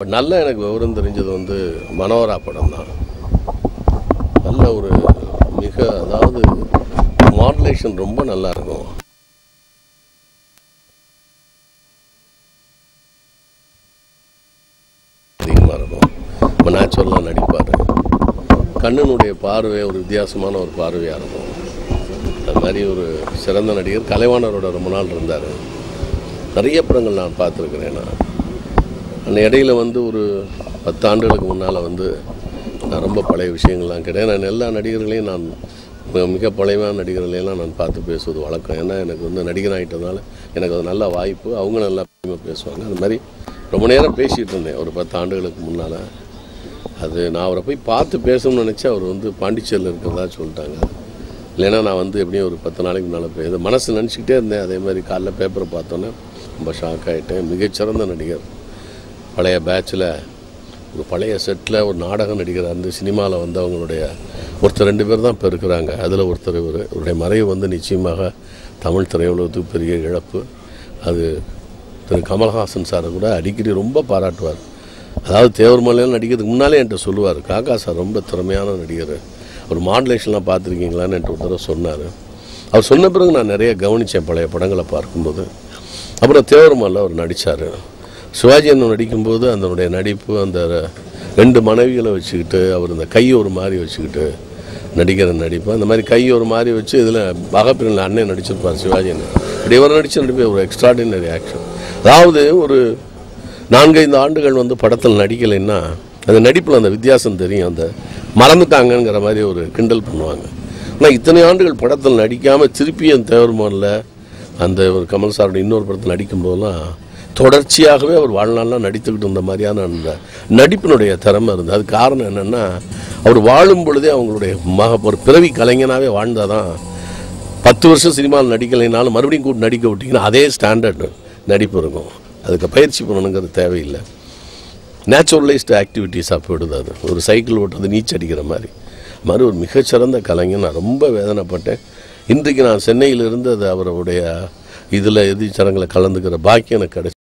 இப்ப நல்லா எனக்கு விவரம் தெரிஞ்சது வந்து மனோரா படம் தான் நல்ல ஒரு மிக அதாவது மாடுலேஷன் ரொம்ப நல்லா இருக்கும் அதிகமாக இருக்கும் ரொம்ப நேச்சுரலாக நடிப்பார் கண்ணனுடைய பார்வை ஒரு வித்தியாசமான ஒரு பார்வையாக இருக்கும் அது மாதிரி ஒரு சிறந்த நடிகர் கலைவாணரோட ரொம்ப நாள் இருந்தார் நிறைய படங்கள் நான் பார்த்துருக்கிறேன் நான் அந்த இடையில வந்து ஒரு பத்து ஆண்டுகளுக்கு முன்னால் வந்து நான் ரொம்ப பழைய விஷயங்கள்லாம் கிடையாது நான் எல்லா நடிகர்களையும் நான் மிக மிக பழையமான நடிகர்களையெல்லாம் நான் பார்த்து பேசுவது வழக்கம் ஏன்னா எனக்கு வந்து நடிகர் ஆகிட்டதுனால எனக்கு அது நல்ல வாய்ப்பு அவங்க நல்லா பெருமையா பேசுவாங்க அது மாதிரி ரொம்ப நேரம் பேசிகிட்டு இருந்தேன் ஒரு பத்து ஆண்டுகளுக்கு முன்னால் அது நான் அவரை போய் பார்த்து பேசணும்னு நினச்சா அவர் வந்து பாண்டிச்சேரியில் இருக்கிறதா சொல்லிட்டாங்க இல்லைன்னா நான் வந்து எப்படியும் ஒரு பத்து நாளைக்கு முன்னால் போய் இது மனசு நினச்சிக்கிட்டே இருந்தேன் அதே மாதிரி காலைல பேப்பரை பார்த்தோன்னே ரொம்ப ஷாக் ஆகிட்டேன் மிகச்சிறந்த நடிகர் பழைய பேட்சில் ஒரு பழைய செட்டில் ஒரு நாடக நடிகர் அந்த சினிமாவில் வந்து அவங்களுடைய ஒருத்தர் ரெண்டு பேர் தான் இப்போ இருக்கிறாங்க அதில் ஒருத்தர் இவர் இவருடைய மறைவு வந்து நிச்சயமாக தமிழ் திரையுலகத்துக்கு பெரிய இழப்பு அது திரு கமல்ஹாசன் சாரை கூட அடிக்கடி ரொம்ப பாராட்டுவார் அதாவது தேவர் மலையில் நடிக்கிறதுக்கு முன்னாலே என்கிட்ட சொல்லுவார் காக்கா சார் ரொம்ப திறமையான நடிகர் ஒரு மாடுலேஷன்லாம் பார்த்துருக்கீங்களான்னு என்கிட்ட ஒரு தடவை சொன்னார் அவர் சொன்ன பிறகு நான் நிறைய கவனித்தேன் பழைய படங்களை பார்க்கும்போது அப்புறம் தேவர்மல்ல அவர் நடித்தார் சிவாஜி அண்ணன் நடிக்கும்போது அதனுடைய நடிப்பு அந்த ரெண்டு மனைவிகளை வச்சுக்கிட்டு அவர் இந்த கையை ஒரு மாதிரி வச்சுக்கிட்டு நடிக்கிற நடிப்பு அந்த மாதிரி கை ஒரு மாதிரி வச்சு இதில் பகப்பிரில் அண்ணன் நடிச்சிருப்பார் சிவாஜி அண்ணன் இப்படி இவர் நடிச்ச நடிப்பு ஒரு எக்ஸ்ட்ராடினரி ஆக்ஷன் அதாவது ஒரு நான்கைந்து ஆண்டுகள் வந்து படத்தில் நடிக்கலைன்னா அந்த நடிப்பில் அந்த வித்தியாசம் தெரியும் அந்த மறந்துட்டாங்கங்கிற மாதிரி ஒரு கிண்டல் பண்ணுவாங்க ஆனால் இத்தனை ஆண்டுகள் படத்தில் நடிக்காமல் திருப்பி அந்த தேவர்மானில் அந்த ஒரு கமல் சாரோட இன்னொரு படத்தில் நடிக்கும்போதெல்லாம் தொடர்ச்சியாகவே அவர் வாழ்நாள்லாம் நடித்துக்கிட்டு இருந்த மாதிரியான அந்த நடிப்பினுடைய திறமை இருந்தது அது காரணம் என்னென்னா அவர் வாழும் பொழுதே அவங்களுடைய மக ஒரு பிறவி கலைஞனாகவே வாழ்ந்தாதான் பத்து வருஷம் சினிமாவில் நடிக்கலைனாலும் மறுபடியும் கூட்டு நடிக்க விட்டிங்கன்னா அதே ஸ்டாண்டர்டு நடிப்பு இருக்கும் அதுக்கு பயிற்சி பண்ணணுங்கிறது தேவையில்லை நேச்சுரலைஸ்டு ஆக்டிவிட்டீஸாக போயிடுது அது ஒரு சைக்கிள் ஓட்டுறது நீச்சல் அடிக்கிற மாதிரி அது மாதிரி ஒரு மிகச்சிறந்த கலைஞர் நான் ரொம்ப வேதனைப்பட்டேன் இன்றைக்கு நான் சென்னையிலிருந்து அது அவருடைய இதில் எதிர்ச்சரங்களை கலந்துக்கிற பாக்கியம் எனக்கு கிடைச்சி